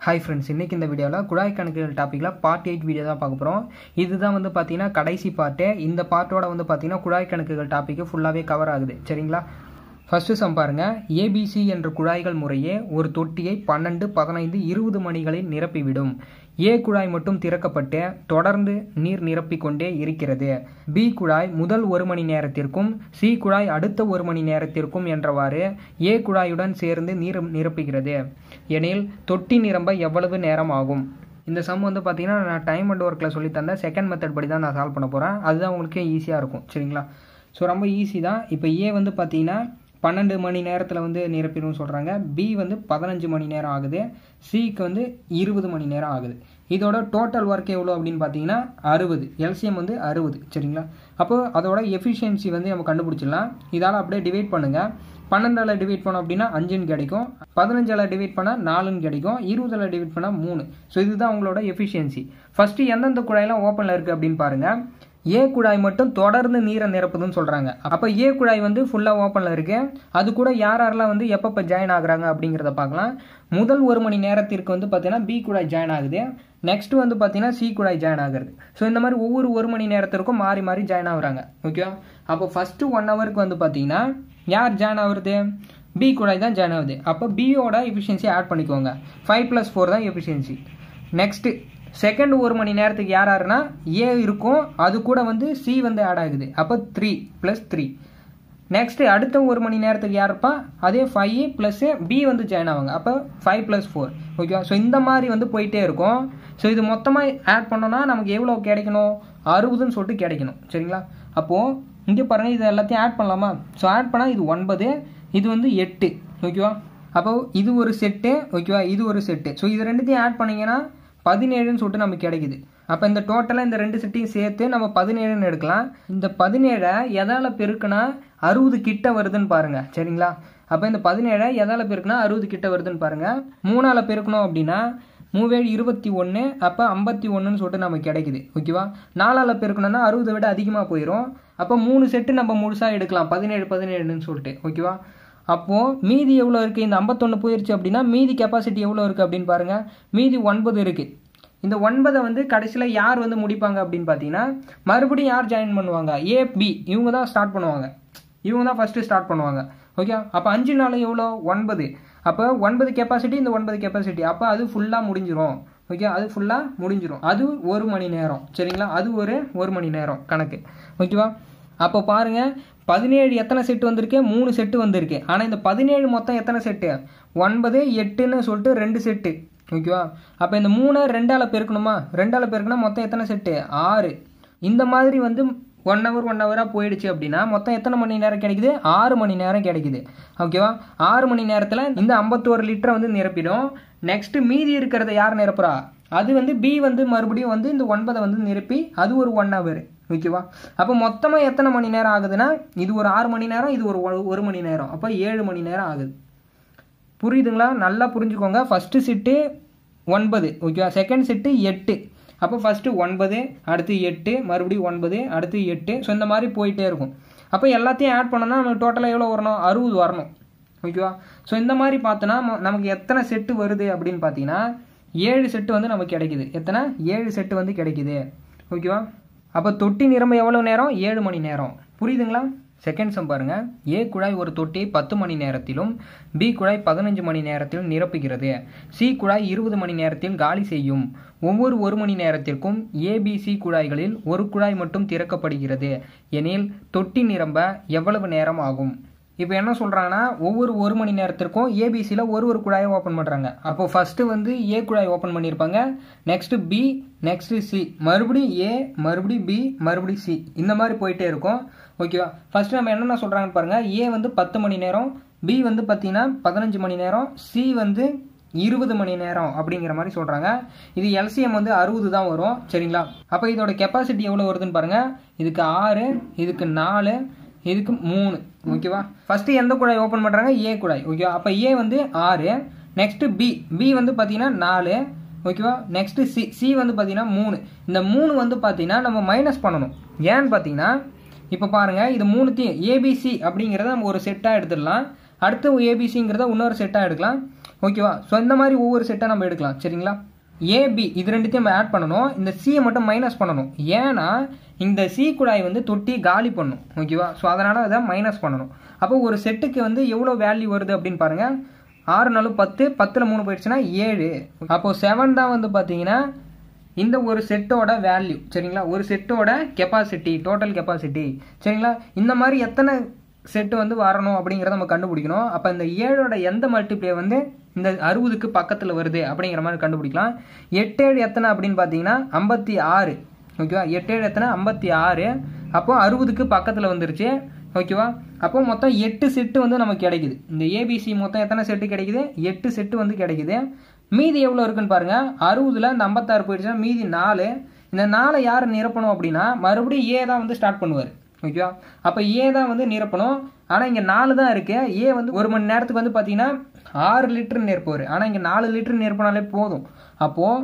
hi friends இன்றைக்கி இந்த வீடியோவில் குழாய் கணக்குகள் டாப்பிக்கில் பார்ட் எயிட் வீடியோ தான் பார்க்க போகிறோம் இதுதான் வந்து பார்த்தீங்கன்னா கடைசி பார்ட்டு இந்த பார்ட்டோட வந்து பார்த்தீங்கன்னா குழாய் கணக்குகள் டாப்பிக்கு ஃபுல்லாகவே கவர் ஆகுது சரிங்களா ஃபஸ்ட்டு சம் பாருங்க ஏபிசி என்ற குழாய்கள் முறையே ஒரு தொட்டியை பன்னெண்டு பதினைந்து இருபது மணிகளில் நிரப்பிவிடும் ஏ குழாய் மட்டும் திறக்கப்பட்டு தொடர்ந்து நீர் நிரப்பிக் கொண்டே இருக்கிறது பி குழாய் முதல் ஒரு மணி நேரத்திற்கும் சி குழாய் அடுத்த ஒரு மணி நேரத்திற்கும் என்றவாறு ஏ குழாயுடன் சேர்ந்து நீர் நிரப்புகிறது எனில் தொட்டி நிரம்ப எவ்வளவு நேரம் ஆகும் இந்த சம் வந்து பார்த்தீங்கன்னா நான் டைம் அண்ட் ஒர்க்கில் சொல்லி தந்தேன் செகண்ட் மெத்தட் படி தான் நான் சால்வ் பண்ண போகிறேன் அதுதான் உங்களுக்கு ஈஸியாக இருக்கும் சரிங்களா ஸோ ரொம்ப ஈஸி தான் இப்போ ஏ வந்து பார்த்தீங்கன்னா பன்னெண்டு மணி நேரத்தில் வந்து நிரப்பிடும்னு சொல்கிறாங்க பி வந்து பதினஞ்சு மணி நேரம் ஆகுது சிக்கு வந்து இருபது மணி நேரம் ஆகுது இதோட டோட்டல் ஒர்க் எவ்வளோ அப்படின்னு பார்த்தீங்கன்னா அறுபது எல்சிஎம் வந்து அறுபது சரிங்களா அப்போ அதோட எஃபிஷியன்சி வந்து நம்ம கண்டுபிடிச்சிடலாம் இதால் அப்படியே டிவைட் பண்ணுங்கள் பன்னெண்டால் டிவைட் பண்ணோம் அப்படின்னா அஞ்சுன்னு கிடைக்கும் பதினஞ்சால் டிவைட் பண்ணால் நாலுன்னு கிடைக்கும் இருபதால் டிவைட் பண்ணால் மூணு ஸோ இதுதான் உங்களோட எஃபிஷியன்சி ஃபஸ்ட்டு எந்தெந்த குழாயெல்லாம் ஓப்பனில் இருக்குது அப்படின்னு பாருங்கள் ஏ குழாய் மட்டும் தொடர்ந்து நீரை நிரப்புதுன்னு சொல்கிறாங்க அப்போ ஏ குழாய் வந்து ஃபுல்லாக ஓப்பனில் இருக்கு அது கூட யார் யாரெல்லாம் வந்து எப்பப்போ ஜாயின் ஆகுறாங்க அப்படிங்கிறத பார்க்கலாம் முதல் ஒரு மணி நேரத்திற்கு வந்து பார்த்தீங்கன்னா பி குழாய் ஜாயின் ஆகுது நெக்ஸ்ட் வந்து பார்த்தீங்கன்னா சி குழாய் ஜாயின் ஆகுறது ஸோ இந்த மாதிரி ஒவ்வொரு ஒரு மணி நேரத்திற்கும் மாறி மாறி ஜாயின் ஆகுறாங்க ஓகேவா அப்போ ஃபஸ்ட்டு ஒன் ஹவருக்கு வந்து பார்த்தீங்கன்னா யார் ஜாயின் ஆகுறது பி குழாய் தான் ஜாயின் ஆகுது அப்போ பியோட எஃபிஷியன்சி ஆட் பண்ணிக்கோங்க ஃபைவ் ப்ளஸ் ஃபோர் தான் எஃபிஷியன்சி நெக்ஸ்ட்டு செகண்ட் ஒரு மணி நேரத்துக்கு யார் யாருன்னா ஏ இருக்கும் அது கூட வந்து சி வந்து ஆட் ஆகுது அப்போ த்ரீ ப்ளஸ் த்ரீ நெக்ஸ்ட் அடுத்த ஒரு மணி நேரத்துக்கு யார் இருப்பா அதே ஃபைவ் ப்ளஸ் பி வந்து ஜாயின் ஆவாங்க அப்போ ஃபைவ் ப்ளஸ் ஃபோர் ஓகேவா ஸோ இந்த மாதிரி வந்து போயிட்டே இருக்கும் ஸோ இது மொத்தமாக ஆட் பண்ணோன்னா நமக்கு எவ்வளோ கிடைக்கணும் அறுபதுன்னு சொல்லிட்டு கிடைக்கணும் சரிங்களா அப்போது இங்கே பாருங்கள் இது எல்லாத்தையும் ஆட் பண்ணலாமா ஸோ ஆட் பண்ணால் இது ஒன்பது இது வந்து எட்டு ஓகேவா அப்போ இது ஒரு செட்டு ஓகேவா இது ஒரு செட்டு ஸோ இது ரெண்டுத்தையும் ஆட் பண்ணிங்கன்னா பதினேழுன்னு சொல்லிட்டு நமக்கு கிடைக்குது அப்போ இந்த டோட்டலாக இந்த ரெண்டு செட்டையும் சேர்த்து நம்ம பதினேழுன்னு எடுக்கலாம் இந்த பதினேழை எதால் பெருக்குனா அறுபது கிட்ட வருதுன்னு பாருங்கள் சரிங்களா அப்போ இந்த பதினேழை எதால் பெருக்குனா அறுபது கிட்ட வருதுன்னு பாருங்கள் மூணால் பெருக்கணும் அப்படின்னா மூவேழு இருபத்தி ஒன்று அப்போ ஐம்பத்தி ஒன்றுன்னு சொல்லிட்டு நமக்கு கிடைக்குது ஓகேவா நாலால் பெருக்கணும்னா அறுபதை விட அதிகமாக போயிடும் அப்போ மூணு செட்டு நம்ம முழுசாக எடுக்கலாம் பதினேழு பதினேழுன்னு சொல்லிட்டு ஓகேவா அப்போது மீதி எவ்வளோ இருக்குது இந்த ஐம்பத்தொன்று போயிடுச்சு அப்படின்னா மீதி கெப்பாசிட்டி எவ்வளோ இருக்குது அப்படின்னு பாருங்கள் மீதி ஒன்பது இருக்குது இந்த ஒன்பதை வந்து கடைசியில் யார் வந்து முடிப்பாங்க அப்படின்னு பார்த்தீங்கன்னா மறுபடியும் யார் ஜாயின் பண்ணுவாங்க ஏ பி இவங்க தான் ஸ்டார்ட் பண்ணுவாங்க இவங்க தான் ஃபஸ்ட்டு ஸ்டார்ட் பண்ணுவாங்க ஓகே அப்போ அஞ்சு நாள் எவ்வளோ ஒன்பது அப்போ ஒன்பது கெப்பாசிட்டி இந்த ஒன்பது கெப்பாசிட்டி அப்போ அது ஃபுல்லாக முடிஞ்சிரும் ஓகே அது ஃபுல்லாக முடிஞ்சிரும் அது ஒரு மணி நேரம் சரிங்களா அது ஒரு ஒரு மணி நேரம் கணக்கு ஓகேவா அப்போ பாருங்கள் பதினேழு எத்தனை செட்டு வந்திருக்கு மூணு செட்டு வந்திருக்கு ஆனால் இந்த பதினேழு மொத்தம் எத்தனை செட்டு ஒன்பது எட்டுன்னு சொல்லிட்டு ரெண்டு செட்டு ஓகேவா அப்போ இந்த மூணை ரெண்டால் பெருக்கணுமா ரெண்டால் பெருக்கணும் மொத்தம் எத்தனை செட்டு ஆறு இந்த மாதிரி வந்து ஒன் ஹவர் ஒன் ஹவராக போயிடுச்சு அப்படின்னா மொத்தம் எத்தனை மணி நேரம் கிடைக்குது ஆறு மணி நேரம் கிடைக்குது ஓகேவா ஆறு மணி நேரத்தில் இந்த ஐம்பத்தோரு லிட்டரை வந்து நிரப்பிடும் நெக்ஸ்ட்டு மீதி இருக்கிறத யார் நிரப்புறா அது வந்து பி வந்து மறுபடியும் வந்து இந்த ஒன்பதை வந்து நிரப்பி அது ஒரு ஒன் ஹவர் ஓகேவா அப்போ மொத்தமாக எத்தனை மணி நேரம் ஆகுதுன்னா இது ஒரு ஆறு மணி நேரம் இது ஒரு ஒரு மணி நேரம் அப்போ ஏழு மணி நேரம் ஆகுது புரியுதுங்களா நல்லா புரிஞ்சுக்கோங்க ஃபஸ்ட்டு செட்டு ஒன்பது ஓகேவா செகண்ட் செட்டு எட்டு அப்போ ஃபஸ்ட்டு ஒன்பது அடுத்து எட்டு மறுபடியும் ஒன்பது அடுத்து எட்டு ஸோ இந்த மாதிரி போயிட்டே இருக்கும் அப்போ எல்லாத்தையும் ஆட் பண்ணோன்னா நமக்கு டோட்டலாக எவ்வளோ வரணும் அறுபது வரணும் ஓகேவா ஸோ இந்த மாதிரி பார்த்தோன்னா நமக்கு எத்தனை செட்டு வருது அப்படின்னு பார்த்தீங்கன்னா ஏழு செட்டு வந்து நமக்கு கிடைக்குது எத்தனை ஏழு செட்டு வந்து கிடைக்குது ஓகேவா அப்போ தொட்டி நிரம்ப எவ்வளோ நேரம் ஏழு மணி நேரம் புரியுதுங்களா செகண்ட் சம் பாருங்க ஏ குழாய் ஒரு தொட்டியை பத்து மணி நேரத்திலும் பி குழாய் பதினஞ்சு மணி நேரத்திலும் நிரப்புகிறது சி குழாய் இருபது மணி நேரத்தில் காலி செய்யும் ஒவ்வொரு ஒரு மணி நேரத்திற்கும் ஏபிசி குழாய்களில் ஒரு குழாய் மட்டும் திறக்கப்படுகிறது எனில் தொட்டி நிரம்ப எவ்வளவு நேரம் ஆகும் இப்போ என்ன சொல்கிறாங்கன்னா ஒவ்வொரு ஒரு மணி நேரத்திற்கும் ஏபிசியில் ஒரு ஒரு குழாயை ஓப்பன் பண்ணுறாங்க அப்போ ஃபஸ்ட்டு வந்து ஏ குழாய் ஓப்பன் பண்ணியிருப்பாங்க நெக்ஸ்ட்டு பி நெக்ஸ்ட்டு சி மறுபடியும் ஏ மறுபடியும் பி மறுபடியும் சி இந்த மாதிரி போயிட்டே இருக்கும் ஓகேவா ஃபஸ்ட்டு நம்ம என்னென்ன சொல்கிறாங்கன்னு பாருங்கள் ஏ வந்து பத்து மணி நேரம் பி வந்து பார்த்தீங்கன்னா பதினஞ்சு மணி நேரம் சி வந்து இருபது மணி நேரம் அப்படிங்கிற மாதிரி சொல்கிறாங்க இது எல்சிஎம் வந்து அறுபது தான் வரும் சரிங்களா அப்போ இதோட கெப்பாசிட்டி எவ்வளோ வருதுன்னு பாருங்கள் இதுக்கு ஆறு இதுக்கு நாலு இதுக்கு மூணு ஓகேவா ஃபஸ்ட்டு எந்த குழாய் ஓப்பன் பண்ணுறாங்க ஏ குழாய் ஓகேவா அப்போ ஏ வந்து ஆறு நெக்ஸ்ட்டு பி பி வந்து பார்த்தீங்கன்னா நாலு ஓகேவா நெக்ஸ்ட்டு சி சி வந்து பார்த்தீங்கன்னா மூணு இந்த மூணு வந்து பார்த்தீங்கன்னா நம்ம மைனஸ் பண்ணணும் ஏன்னு பார்த்தீங்கன்னா இப்போ பாருங்கள் இது மூணுத்தையும் ஏபிசி அப்படிங்கிறத நம்ம ஒரு செட்டாக எடுத்துடலாம் அடுத்து ஏபிசிங்கிறத இன்னொரு செட்டாக எடுக்கலாம் ஓகேவா ஸோ இந்த மாதிரி ஒவ்வொரு செட்டாக நம்ம எடுக்கலாம் சரிங்களா ஏபி இது ரெண்டுத்தையும் நம்ம ஆட் பண்ணணும் இந்த சியை மட்டும் மைனஸ் பண்ணணும் ஏன்னா இந்த சி குழாய் வந்து தொட்டி காலி பண்ணும் ஓகேவா ஸோ அதனால் அதை மைனஸ் பண்ணணும் அப்போ ஒரு செட்டுக்கு வந்து எவ்வளோ வேல்யூ வருது அப்படின்னு பாருங்கள் ஆறு நாலு பத்து பத்தில் மூணு போயிடுச்சுன்னா ஏழு அப்போது செவன் தான் வந்து பார்த்தீங்கன்னா இந்த ஒரு செட்டோட வேல்யூ சரிங்களா ஒரு செட்டோட கெப்பாசிட்டி டோட்டல் கெப்பாசிட்டி சரிங்களா இந்த மாதிரி எத்தனை செட்டு வந்து வரணும் அப்படிங்கிறத நம்ம கண்டுபிடிக்கணும் அப்போ இந்த ஏழோட எந்த மல்டிப்ளே வந்து இந்த அறுபதுக்கு பக்கத்தில் வருது அப்படிங்கிற மாதிரி கண்டுபிடிக்கலாம் எட்டு ஏழு எத்தனை அப்படின்னு பார்த்தீங்கன்னா ஐம்பத்தி ஆறு ஓகேவா எட்டு ஏழு எத்தனை ஐம்பத்தி ஆறு அப்போ அறுபதுக்கு பக்கத்தில் வந்துருச்சு ஓகேவா அப்போ மொத்தம் எட்டு செட்டு வந்து நமக்கு கிடைக்குது இந்த ஏபிசி மொத்தம் எத்தனை செட்டு கிடைக்குது எட்டு செட்டு வந்து கிடைக்குது மீதி எவ்வளோ இருக்குன்னு பாருங்க அறுபதுல இந்த ஐம்பத்தாறு போயிடுச்சுன்னா மீதி நாலு இந்த நாலை யார் நிரப்பணும் அப்படின்னா மறுபடியும் ஏ தான் வந்து ஸ்டார்ட் பண்ணுவார் ஓகேவா அப்போ ஏ தான் வந்து நிரப்பணும் ஆனால் இங்கே நாலு தான் இருக்கு ஏ வந்து ஒரு மணி நேரத்துக்கு வந்து பார்த்தீங்கன்னா ஆறு லிட்டர் நிரப்புவார் ஆனால் இங்கே நாலு லிட்டர் நிரப்பினாலே போதும் அப்போது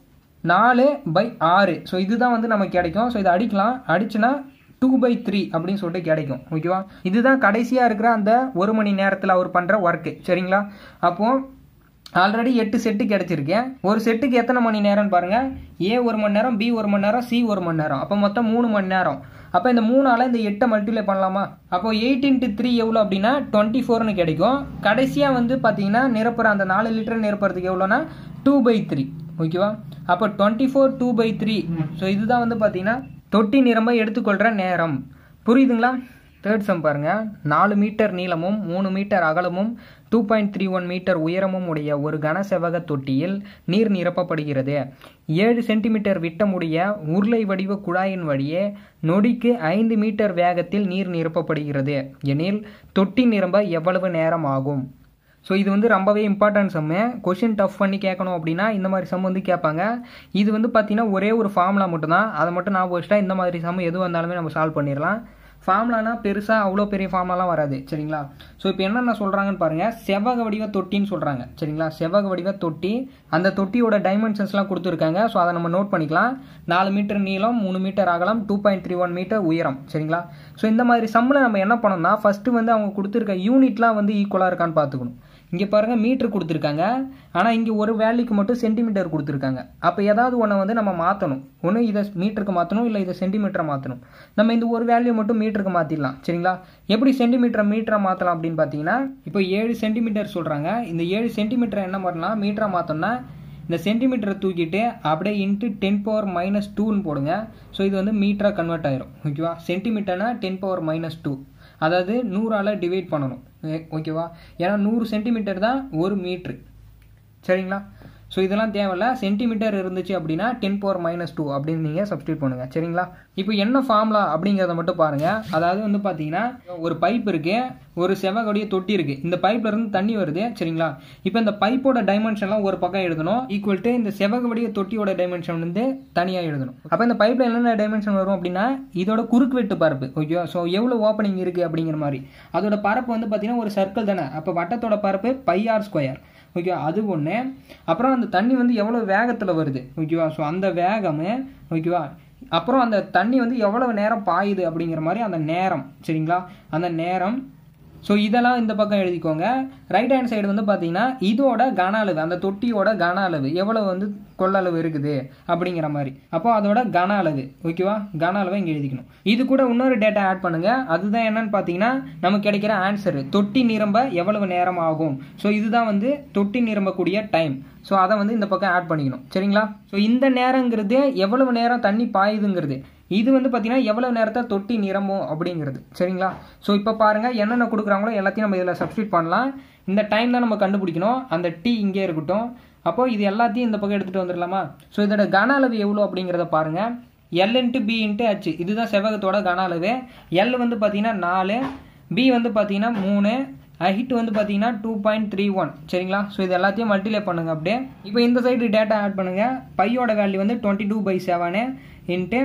நாலு பை ஆறு ஸோ இதுதான் வந்து நமக்கு கிடைக்கும் ஸோ இதை அடிக்கலாம் அடிச்சுன்னா டூ பை த்ரீ அப்படின்னு சொல்லிட்டு கிடைக்கும் ஓகேவா இதுதான் கடைசியாக இருக்கிற அந்த ஒரு மணி நேரத்தில் அவர் பண்ணுற ஒர்க்கு சரிங்களா அப்போது ஆல்ரெடி எட்டு செட்டு கிடைச்சிருக்கேன் ஒரு செட்டுக்கு எத்தனை மணி நேரம்னு பாருங்க ஏ ஒரு மணி நேரம் பி ஒரு மணி நேரம் சி ஒரு மணி நேரம் அப்போ மொத்தம் மூணு மணி நேரம் அப்போ இந்த மூணால இந்த எட்டை மல்டிப்ளை பண்ணலாமா அப்போ எயிட் இன்ட்டு த்ரீ எவ்வளோ அப்படின்னா டுவெண்ட்டி ஃபோர்னு கிடைக்கும் கடைசியாக வந்து பார்த்தீங்கன்னா நிரப்புற அந்த நாலு லிட்டர் நிரப்புறதுக்கு எவ்வளோனா டூ பை த்ரீ ஓகேவா அப்போ twenty four two by three so இதுதான் வந்து பார்த்தீங்கன்னா தொட்டி நிரம்ப எடுத்துக்கொள்கிற நேரம் புரியுதுங்களா தேர்ட் சம் பாருங்க நாலு மீட்டர் நீளமும் மூணு மீட்டர் அகலமும் two point three one meter உயரமும் உடைய ஒரு கனசெவக தொட்டியில் நீர் நிரப்பப்படுகிறது ஏழு சென்டிமீட்டர் விட்டமுடைய உருளை வடிவ குழாயின் வழியே நொடிக்கு ஐந்து மீட்டர் வேகத்தில் நீர் நிரப்பப்படுகிறது எனில் தொட்டி நிரம்ப எவ்வளவு நேரம் ஆகும் ஸோ இது வந்து ரொம்பவே இம்பார்ட்டன்ட் சம்மு கொஷின் டஃப் பண்ணி கேட்கணும் அப்படின்னா இந்த மாதிரி சம் வந்து கேட்பாங்க இது வந்து பார்த்தீங்கன்னா ஒரே ஒரு ஃபார்முலா மட்டும்தான் அதை மட்டும் நான் வச்சுட்டா இந்த மாதிரி சம் எது வந்தாலுமே நம்ம சால்வ் பண்ணிடலாம் ஃபார்முலானா பெருசாக அவ்வளோ பெரிய ஃபார்முலாலாம் வராது சரிங்களா ஸோ இப்போ என்னென்ன சொல்கிறாங்கன்னு பாருங்கள் செவ்வக வடிவ தொட்டின்னு சொல்கிறாங்க சரிங்களா செவ்வக வடிவ தொட்டி அந்த தொட்டியோட டைமென்ஷன்ஸ்லாம் கொடுத்துருக்காங்க ஸோ அதை நம்ம நோட் பண்ணிக்கலாம் நாலு மீட்டர் நீளம் மூணு மீட்டர் அகலம் two point three one meter உயரம் சரிங்களா ஸோ இந்த மாதிரி சம்மில் நம்ம என்ன பண்ணோம்னா ஃபஸ்ட்டு வந்து அவங்க கொடுத்துருக்க யூனிட்லாம் வந்து ஈக்குவலாக இருக்கான்னு பார்த்துக்கணும் இங்கே பாருங்கள் மீட்டர் கொடுத்துருக்காங்க ஆனால் இங்கே ஒரு வேல்யூக்கு மட்டும் சென்டிமீட்டர் கொடுத்துருக்காங்க அப்போ ஏதாவது ஒன்றை வந்து நம்ம மாற்றணும் ஒன்று இதை மீட்டருக்கு மாற்றணும் இல்லை இதை சென்டிமீட்டரை மாற்றணும் நம்ம இந்த ஒரு வேல்யூ மட்டும் மீட்டருக்கு மாற்றிடலாம் சரிங்களா எப்படி சென்டிமீட்டரை மீட்டரை மாற்றலாம் அப்படின்னு பார்த்தீங்கன்னா இப்போ ஏழு சென்டிமீட்டர் சொல்கிறாங்க இந்த ஏழு சென்டிமீட்டரை என்ன பண்ணலாம் மீட்டரை மாற்றோம்னா இந்த சென்டிமீட்டரை தூக்கிட்டு அப்படியே இன்ட்டு டென் பவர் மைனஸ் டூன்னு போடுங்க ஸோ இது வந்து மீட்டராக கன்வெர்ட் ஆயிரும் ஓகேவா சென்டிமீட்டர்னா டென் பவர் மைனஸ் டூ அதாவது நூறால் டிவைட் பண்ணணும் ஓகேவா ஏன்னா நூறு சென்டிமீட்டர் தான் ஒரு மீட்ரு சரிங்களா ஸோ இதெல்லாம் தேவையில்ல சென்டிமீட்டர் இருந்துச்சு அப்படின்னா டென் பவர் மைனஸ் டூ அப்படின்னு நீங்கள் சப்ஸ்டியூட் பண்ணுங்கள் சரிங்களா இப்போ என்ன ஃபார்முலா அப்படிங்கிறத மட்டும் பாருங்கள் அதாவது வந்து பார்த்தீங்கன்னா ஒரு பைப் இருக்குது ஒரு செவகடைய தொட்டி இருக்குது இந்த பைப்ல இருந்து தண்ணி வருது சரிங்களா இப்போ இந்த பைப்போட டைமென்ஷன்லாம் ஒரு பக்கம் எழுதணும் ஈக்குவல் டு இந்த செவகடைய தொட்டியோட டைமென்ஷன் வந்து தனியாக எழுதணும் அப்போ இந்த பைப்பில் என்னென்ன டைமென்ஷன் வரும் அப்படின்னா இதோட குறுக்கு வெட்டு பரப்பு ஓகேவா ஸோ எவ்வளோ ஓப்பனிங் இருக்குது அப்படிங்கிற மாதிரி அதோட பரப்பு வந்து பார்த்தீங்கன்னா ஒரு சர்க்கிள் தானே அப்போ வட்டத்தோட பரப்பு பை ஆர் ஸ்கொயர் ஓகேவா அது ஒன்று அப்புறம் அந்த தண்ணி வந்து எவ்வளோ வேகத்தில் வருது ஓகேவா ஸோ அந்த வேகம் ஓகேவா அப்புறம் அந்த தண்ணி வந்து எவ்வளவு நேரம் பாயுது அப்படிங்கிற மாதிரி அந்த நேரம் சரிங்களா அந்த நேரம் ஸோ இதெல்லாம் இந்த பக்கம் எழுதிக்கோங்க ரைட் ஹேண்ட் சைடு வந்து பார்த்தீங்கன்னா இதோட கன அளவு அந்த தொட்டியோட கன அளவு எவ்வளவு வந்து கொள்ளளவு இருக்குது அப்படிங்கிற மாதிரி அப்போ அதோட கன அளவு ஓகேவா கன அளவை இங்கே எழுதிக்கணும் இது கூட இன்னொரு டேட்டா ஆட் பண்ணுங்க அதுதான் என்னன்னு பார்த்தீங்கன்னா நமக்கு கிடைக்கிற ஆன்சர் தொட்டி நிரம்ப எவ்வளவு நேரம் ஆகும் ஸோ இதுதான் வந்து தொட்டி நிரம்பக்கூடிய டைம் ஸோ அதை வந்து இந்த பக்கம் ஆட் பண்ணிக்கணும் சரிங்களா ஸோ இந்த நேரங்கிறது எவ்வளவு நேரம் தண்ணி பாயுதுங்கிறது இது வந்து பார்த்தீங்கன்னா எவ்வளோ நேரத்தை தொட்டி நிரம்பும் அப்படிங்கிறது சரிங்களா ஸோ இப்போ பாருங்கள் என்னென்ன கொடுக்குறாங்களோ எல்லாத்தையும் நம்ம இதில் சப்ஸ்டியூட் பண்ணலாம் இந்த டைம் தான் நம்ம கண்டுபிடிக்கணும் அந்த டி இங்கே இருக்கட்டும் அப்போ இது எல்லாத்தையும் இந்த பக்கம் எடுத்துகிட்டு வந்துடலாமா ஸோ இதோட கன அளவு எவ்வளோ அப்படிங்கிறத பாருங்கள் L into B into H இதுதான் செவ்வகத்தோட கன அளவு எல் வந்து பார்த்தீங்கன்னா நாலு பி வந்து பார்த்தீங்கன்னா மூணு ஹைட் வந்து பார்த்தீங்கன்னா டூ பாயிண்ட் த்ரீ ஒன் சரிங்களா ஸோ இது எல்லாத்தையும் மல்டிலே பண்ணுங்க அப்படியே இப்போ இந்த சைடு டேட்டா ஆட் பண்ணுங்க பையோட வேல்யூ வந்து twenty two by seven into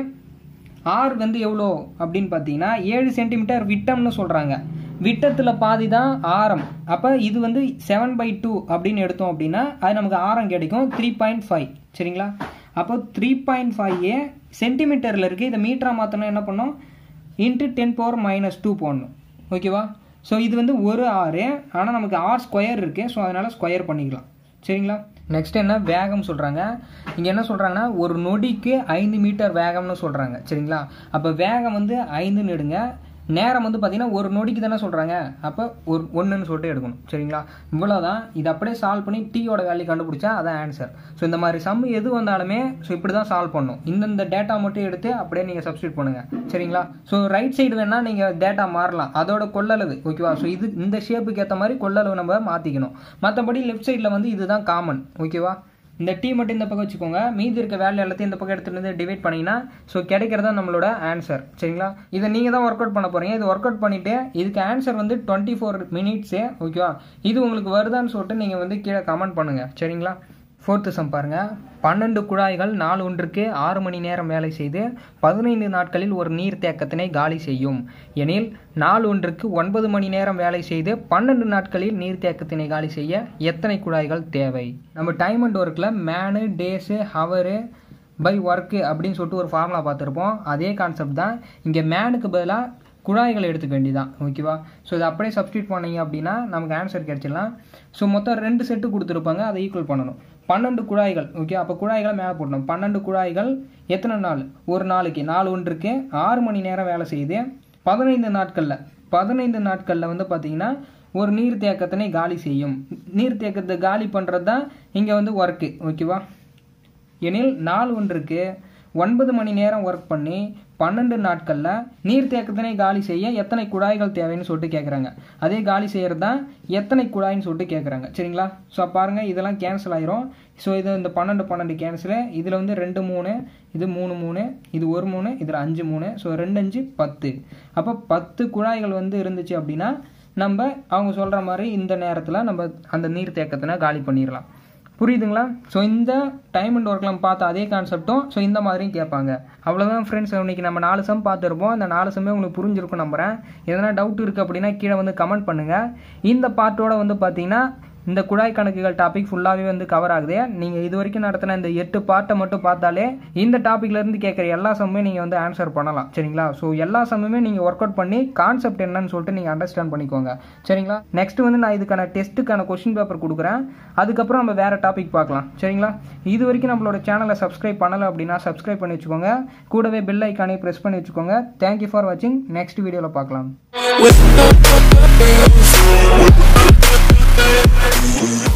R வந்து எவ்வளோ அப்படின்னு பார்த்தீங்கன்னா ஏழு சென்டிமீட்டர் விட்டம்னு சொல்கிறாங்க விட்டத்தில் பாதி தான் ஆரம் அப்போ இது வந்து செவன் பை டூ அப்படின்னு எடுத்தோம் அப்படின்னா அது நமக்கு ஆரம் கிடைக்கும் த்ரீ பாயிண்ட் ஃபைவ் சரிங்களா அப்போ த்ரீ பாயிண்ட் ஃபைவ் ஏ சென்டிமீட்டரில் இருக்குது இதை மீட்டராக மாற்றணும் என்ன பண்ணோம் into ten power minus two போடணும் ஓகேவா ஸோ இது வந்து ஒரு ஆறு ஆனால் நமக்கு ஆர் ஸ்கொயர் இருக்குது ஸோ அதனால் ஸ்கொயர் பண்ணிக்கலாம் சரிங்களா நெக்ஸ்ட் என்ன வேகம் சொல்கிறாங்க இங்கே என்ன சொல்கிறாங்கன்னா ஒரு நொடிக்கு ஐந்து மீட்டர் வேகம்னு சொல்கிறாங்க சரிங்களா அப்போ வேகம் வந்து ஐந்துன்னு எடுங்க நேரம் வந்து பார்த்தீங்கன்னா ஒரு நொடிக்கு தானே சொல்கிறாங்க அப்போ ஒரு ஒன்றுன்னு சொல்லிட்டு எடுக்கணும் சரிங்களா இவ்வளோதான் இது அப்படியே சால்வ் பண்ணி டீயோட வேல்யூ கண்டுபிடிச்சா அதான் ஆன்சர் ஸோ இந்த மாதிரி சம் எது வந்தாலுமே ஸோ இப்படி தான் சால்வ் பண்ணும் இந்தந்த டேட்டா மட்டும் எடுத்து அப்படியே நீங்கள் சப்ஸ்டியூட் பண்ணுங்கள் சரிங்களா ஸோ ரைட் சைடு வேணால் நீங்கள் டேட்டா மாறலாம் அதோட கொள்ளளவு ஓகேவா ஸோ இது இந்த ஷேப்புக்கு ஏற்ற மாதிரி கொள்ளளவு நம்ம மாற்றிக்கணும் மற்றபடி லெஃப்ட் சைடில் வந்து இதுதான் காமன் ஓகேவா இந்த டீ மட்டும் இந்த பக்கம் வச்சுக்கோங்க மீதி இருக்க வேல்யூ எல்லாத்தையும் இந்த பக்கம் எடுத்துகிட்டு வந்து டிவைட் பண்ணிங்கன்னா ஸோ கிடைக்கிறதா நம்மளோட ஆன்சர் சரிங்களா இதை நீங்கள் தான் ஒர்க் அவுட் பண்ண போகிறீங்க இது ஒர்க் அவுட் பண்ணிவிட்டு இதுக்கு ஆன்சர் வந்து டுவெண்ட்டி ஃபோர் மினிட்ஸே ஓகேவா இது உங்களுக்கு வருதான்னு சொல்லிட்டு நீங்கள் வந்து கீழே கமெண்ட் பண்ணுங்கள் சரிங்களா ஃபோர்த்து சம் பாருங்க பன்னெண்டு குழாய்கள் நாள் ஒன்றுக்கு ஆறு மணி நேரம் வேலை செய்து பதினைந்து நாட்களில் ஒரு நீர் தேக்கத்தினை காலி செய்யும் எனில் நாள் ஒன்றுக்கு ஒன்பது மணி நேரம் வேலை செய்து பன்னெண்டு நாட்களில் நீர் தேக்கத்தினை காலி செய்ய எத்தனை குழாய்கள் தேவை நம்ம டைம் அண்ட் ஒர்க்கில் man days hour by work அப்படின்னு சொல்லிட்டு ஒரு ஃபார்முலா பார்த்துருப்போம் அதே கான்செப்ட் தான் இங்கே மேனுக்கு பதிலாக குழாய்களை எடுத்துக்க வேண்டியதான் ஓகேவா ஸோ இதை அப்படியே சப்ஸ்டியூட் பண்ணீங்க அப்படின்னா நமக்கு ஆன்சர் கிடைச்சிடலாம் ஸோ மொத்தம் ரெண்டு செட்டு கொடுத்துருப்பாங்க அதை ஈக்குவல் பண்ணணும் பன்னெண்டு குழாய்கள் ஓகே அப்போ குழாய்களை மேலே போடணும் பன்னெண்டு குழாய்கள் எத்தனை நாள் ஒரு நாளைக்கு நாலு ஒன்றுக்கு ஆறு மணி நேரம் வேலை செய்யுது பதினைந்து நாட்களில் பதினைந்து நாட்களில் வந்து பார்த்தீங்கன்னா ஒரு நீர் தேக்கத்தினை காலி செய்யும் நீர் தேக்கத்தை காலி பண்ணுறது தான் இங்கே வந்து ஒர்க்கு ஓகேவா எனில் நாள் ஒன்றுக்கு ஒன்பது மணி நேரம் ஒர்க் பண்ணி பன்னெண்டு நாட்களில் நீர் தேக்கத்தினை காலி செய்ய எத்தனை குழாய்கள் தேவைன்னு சொல்லிட்டு கேட்குறாங்க அதே காலி செய்கிறது தான் எத்தனை குழாய்னு சொல்லிட்டு கேட்குறாங்க சரிங்களா ஸோ பாருங்கள் இதெல்லாம் கேன்சல் ஆயிரும் ஸோ இது இந்த பன்னெண்டு பன்னெண்டு கேன்சலு இதில் வந்து ரெண்டு மூணு இது மூணு மூணு இது ஒரு மூணு இதில் அஞ்சு மூணு ஸோ ரெண்டு அஞ்சு பத்து அப்போ பத்து குழாய்கள் வந்து இருந்துச்சு அப்படின்னா நம்ம அவங்க சொல்கிற மாதிரி இந்த நேரத்தில் நம்ம அந்த நீர் தேக்கத்தினை காலி பண்ணிடலாம் புரியுதுங்களா ஸோ இந்த டைம் அண்ட் ஒர்க்கில் பார்த்த அதே கான்செப்டும் ஸோ இந்த மாதிரியும் கேட்பாங்க அவ்வளோதான் ஃப்ரெண்ட்ஸ் இன்னைக்கு நம்ம நாலு சம் பார்த்துருப்போம் இந்த நாலு சம்மே உங்களுக்கு புரிஞ்சிருக்கும் நம்புகிறேன் எதனா டவுட் இருக்குது அப்படின்னா கீழே வந்து கமெண்ட் பண்ணுங்கள் இந்த பார்ட்டோட வந்து பார்த்தீங்கன்னா இந்த குழாய் கணக்குகள் டாபிக் ஃபுல்லாகவே வந்து கவர் ஆகுது நீங்கள் இது வரைக்கும் நடத்தின இந்த எட்டு பார்ட்டை மட்டும் பார்த்தாலே இந்த டாப்பிக்லேருந்து கேட்குற எல்லா சம்மே நீங்கள் வந்து ஆன்சர் பண்ணலாம் சரிங்களா ஸோ எல்லா சம்முமே நீங்கள் ஒர்க் அவுட் பண்ணி கான்செப்ட் என்னன்னு சொல்லிட்டு நீங்கள் அண்டர்ஸ்டாண்ட் பண்ணிக்கோங்க சரிங்களா நெக்ஸ்ட் வந்து நான் இதுக்கான டெஸ்ட்டுக்கான கொஷின் பேப்பர் கொடுக்குறேன் அதுக்கப்புறம் நம்ம வேறு டாபிக் பார்க்கலாம் சரிங்களா இது வரைக்கும் நம்மளோட சேனலை சப்ஸ்கிரைப் பண்ணலை அப்படின்னா சப்ஸ்கிரைப் பண்ணி வச்சுக்கோங்க கூடவே பெல் ஐக்கானே ப்ரெஸ் பண்ணி வச்சுக்கோங்க தேங்க்யூ ஃபார் வாட்சிங் நெக்ஸ்ட் வீடியோவில் பார்க்கலாம் With